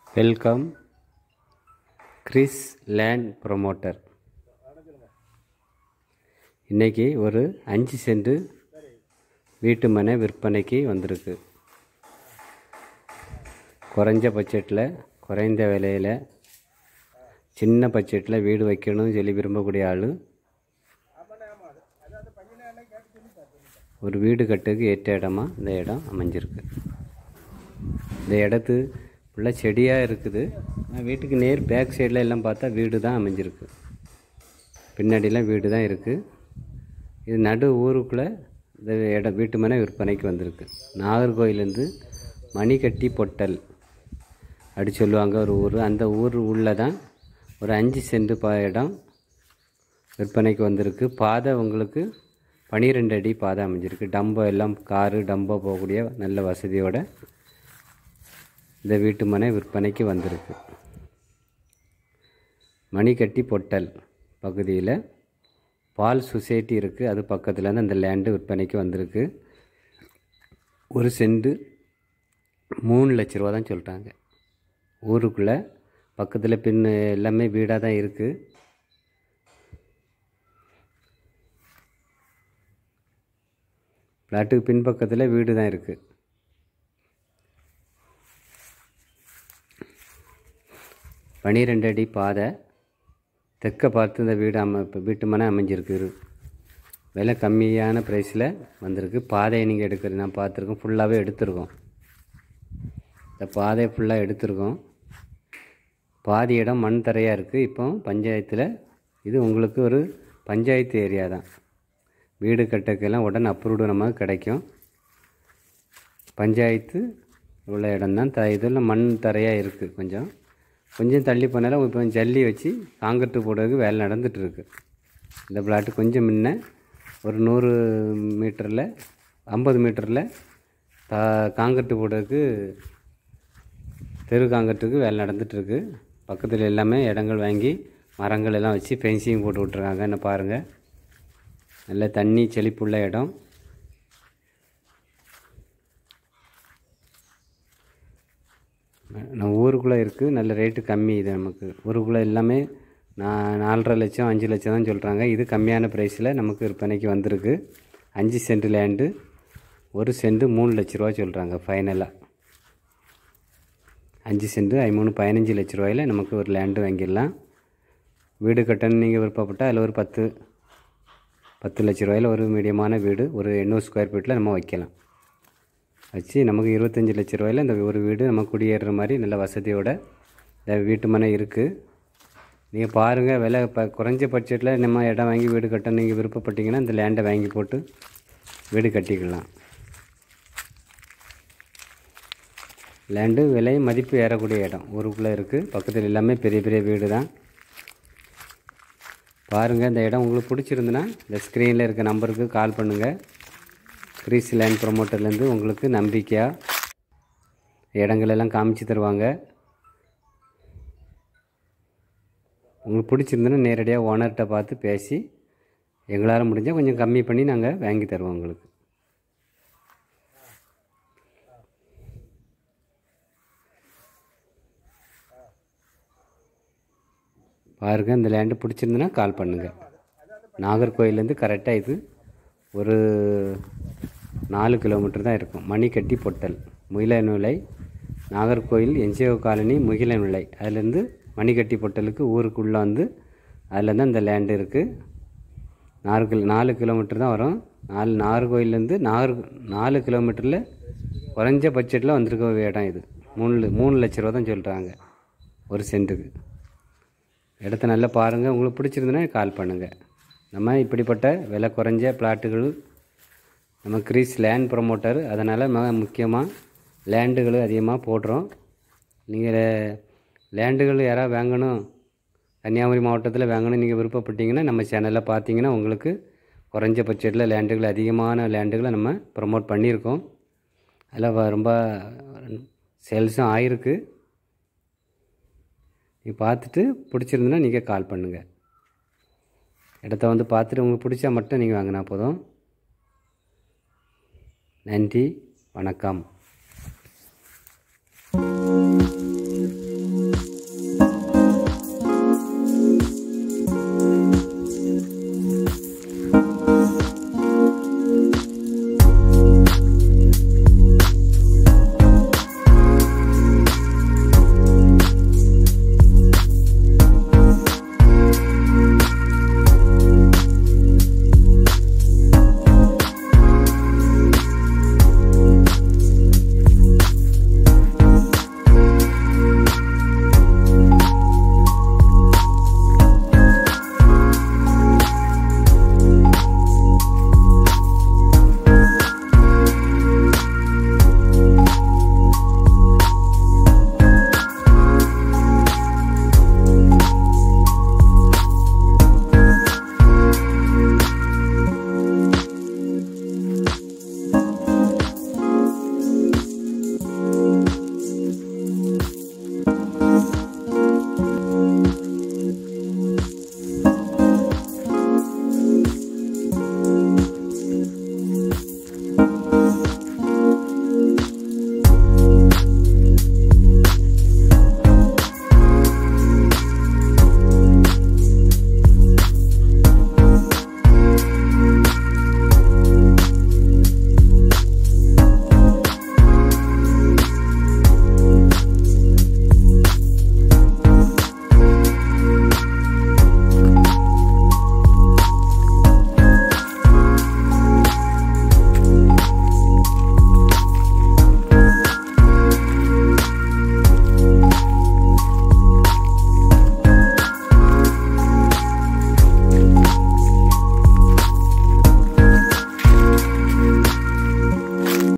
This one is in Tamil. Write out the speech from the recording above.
வெல்கம் கிறிஸ் லேண்ட் ப்ரொமோட்டர் இன்றைக்கி ஒரு அஞ்சு சென்ட் வீட்டு மனை விற்பனைக்கு வந்திருக்கு குறைஞ்ச பட்ஜெட்டில் குறைந்த விலையில் சின்ன பட்ஜெட்டில் வீடு வைக்கணும்னு சொல்லி விரும்பக்கூடிய ஆள் ஒரு வீடு கட்டுக்கு ஏற்ற இடமா இந்த இடம் அமைஞ்சிருக்கு இந்த இடத்து ஃபுல்லாக செடியாக இருக்குது ஆனால் வீட்டுக்கு நேர் பேக் சைடில் எல்லாம் பார்த்தா வீடு தான் அமைஞ்சிருக்கு பின்னாடிலாம் வீடு தான் இருக்குது இது நடு ஊருக்குள்ளே இந்த இடம் வீட்டு மனை விற்பனைக்கு வந்திருக்கு நாகர்கோயிலேருந்து மணிக்கட்டி பொட்டல் அப்படி சொல்லுவாங்க ஒரு ஊர் அந்த ஊர் உள்ளே தான் ஒரு அஞ்சு சென்ட் பா இடம் விற்பனைக்கு வந்திருக்கு பாதை உங்களுக்கு பன்னிரெண்டு அடி பாதை அமைஞ்சிருக்கு டம்போ எல்லாம் காரு டம்போ போகக்கூடிய நல்ல வசதியோட இந்த வீட்டு மனை விற்பனைக்கு வந்திருக்கு மணிக்கட்டி பொட்டல் பகுதியில் பால் சொசைட்டி இருக்குது அது பக்கத்தில் தான் இந்த லேண்டு விற்பனைக்கு வந்திருக்கு ஒரு சென்ட் மூணு லட்ச ரூபா தான் சொல்கிறாங்க ஊருக்குள்ளே பக்கத்தில் பின் எல்லாமே வீடாக தான் இருக்குது ஃப்ளாட்டுக்கு பின்பக்கத்தில் வீடு தான் இருக்குது பனிரெண்டு அடி பாதை தெற்க பார்த்து இந்த வீடு அம இப்போ வீட்டு மனை அமைஞ்சிருக்கு விலை கம்மியான ப்ரைஸில் வந்திருக்கு பாதையை நீங்கள் எடுக்கிறது நான் பார்த்துருக்கோம் ஃபுல்லாகவே எடுத்திருக்கோம் இந்த பாதையை ஃபுல்லாக எடுத்திருக்கோம் பாதி இடம் மண் தரையாக இருக்குது இப்போ பஞ்சாயத்தில் இது உங்களுக்கு ஒரு பஞ்சாயத்து ஏரியா தான் வீடு கட்டக்கெல்லாம் உடனே அப்ரூவ்டு நமக்கு கிடைக்கும் பஞ்சாயத்து உள்ள இடம் தான் த இதில் மண் தரையாக இருக்குது கொஞ்சம் கொஞ்சம் தள்ளி போனாலும் இப்போ ஜல்லி வச்சு காங்கிரட்டு போடுறதுக்கு வேலை நடந்துகிட்டு இருக்கு இந்த பிளாட்டு கொஞ்சம் முன்ன ஒரு நூறு மீட்டரில் ஐம்பது மீட்டரில் தா காங்கிரட்டு போடுறதுக்கு தெரு காங்கிரட்டுக்கு வேலை நடந்துகிட்ருக்கு பக்கத்தில் எல்லாமே இடங்கள் வாங்கி மரங்கள் எல்லாம் வச்சு ஃபென்சிங் போட்டு விட்ருக்காங்க என்ன பாருங்கள் நல்ல தண்ணி செழிப்புள்ள இடம் நம்ம ஊருக்குள்ளே இருக்குது நல்ல ரேட்டு கம்மி இது நமக்கு ஊருக்குள்ளே எல்லாமே நான் நாலரை லட்சம் அஞ்சு லட்சம் தான் சொல்கிறாங்க இது கம்மியான ப்ரைஸில் நமக்கு விற்பனைக்கு வந்திருக்கு அஞ்சு சென்ட் லேண்டு ஒரு சென்ட் மூணு லட்ச ரூபா சொல்கிறாங்க ஃபைனலாக அஞ்சு சென்ட் மூணு பதினஞ்சு லட்ச ரூபாயில் நமக்கு ஒரு லேண்டு வாங்கிடலாம் வீடு கட்டணும்னு நீங்கள் விருப்பப்பட்டால் அதில் ஒரு பத்து பத்து லட்ச ரூபாயில் ஒரு மீடியமான வீடு ஒரு எண்ணூறு ஸ்கொயர் ஃபீட்டில் நம்ம வைக்கலாம் வச்சு நமக்கு இருபத்தஞ்சி லட்ச ரூபாயில் இந்த ஒரு வீடு நம்ம குடியேறுற மாதிரி நல்ல வசதியோட இந்த வீட்டு மனை இருக்குது நீங்கள் பாருங்கள் விலை இப்போ குறைஞ்ச பட்ஜெட்டில் நம்ம இடம் வாங்கி வீடு கட்ட நீங்கள் விருப்பப்பட்டீங்கன்னா இந்த லேண்டை வாங்கி போட்டு வீடு கட்டிக்கலாம் லேண்டு விலை மதிப்பு ஏறக்கூடிய இடம் ஊருக்குள்ளே இருக்குது பக்கத்தில் எல்லாமே பெரிய பெரிய வீடு தான் பாருங்கள் இந்த இடம் உங்களுக்கு பிடிச்சிருந்துன்னா இந்த ஸ்க்ரீனில் இருக்க நம்பருக்கு கால் பண்ணுங்கள் கிரீஸ் லேண்ட் ப்ரொமோட்டர்லேருந்து உங்களுக்கு நம்பிக்கையாக இடங்களெல்லாம் காமிச்சு தருவாங்க உங்களுக்கு பிடிச்சிருந்துன்னா நேரடியாக ஓனர்கிட்ட பார்த்து பேசி எங்களால் முடிஞ்சால் கொஞ்சம் கம்மி பண்ணி நாங்கள் வாங்கி தருவோம் உங்களுக்கு பாருங்கள் இந்த லேண்டு பிடிச்சிருந்துன்னா கால் பண்ணுங்கள் நாகர்கோயிலேருந்து கரெக்டாக இது ஒரு நாலு கிலோமீட்டர் தான் இருக்கும் மணிக்கட்டி பொட்டல் முகிலனுலை நாகர்கோயில் என்ஜிஓ காலனி முகிலனுலை அதுலேருந்து மணிக்கட்டி பொட்டலுக்கு ஊருக்குள்ளே வந்து அதில் தான் இந்த லேண்டு இருக்குது நாலு கிலோ நாலு கிலோமீட்டர் தான் வரும் நாலு நாகர்கோயிலேருந்து நாகர் நாலு கிலோமீட்டரில் குறைஞ்ச பட்ஜெட்டில் வந்திருக்க இடம் இது மூணு மூணு லட்ச ரூபா தான் சொல்கிறாங்க ஒரு சென்ட்டுக்கு இடத்த நல்லா பாருங்கள் உங்களுக்கு பிடிச்சிருந்துன்னா கால் பண்ணுங்கள் நம்ம இப்படிப்பட்ட விலை குறைஞ்ச பிளாட்டுகள் நம்ம கிரீஸ் லேண்ட் ப்ரொமோட்டர் அதனால் ம முக்கியமாக லேண்டுகள் அதிகமாக போடுறோம் நீங்கள் லேண்டுகள் யாராவது வாங்கணும் கன்னியாகுமரி மாவட்டத்தில் வாங்கணும் நீங்கள் விருப்பப்பட்டீங்கன்னா நம்ம சேனலில் பார்த்தீங்கன்னா உங்களுக்கு குறைஞ்ச பட்ஜெட்டில் லேண்டுகள் அதிகமான லேண்டுகளை நம்ம ப்ரொமோட் பண்ணியிருக்கோம் அதில் ரொம்ப சேல்ஸும் ஆயிருக்கு நீ பார்த்துட்டு பிடிச்சிருந்துன்னா நீங்கள் கால் பண்ணுங்கள் இடத்த வந்து பார்த்துட்டு உங்களுக்கு பிடிச்சா மட்டும் நீங்கள் வாங்கினா போதும் நன்றி வணக்கம்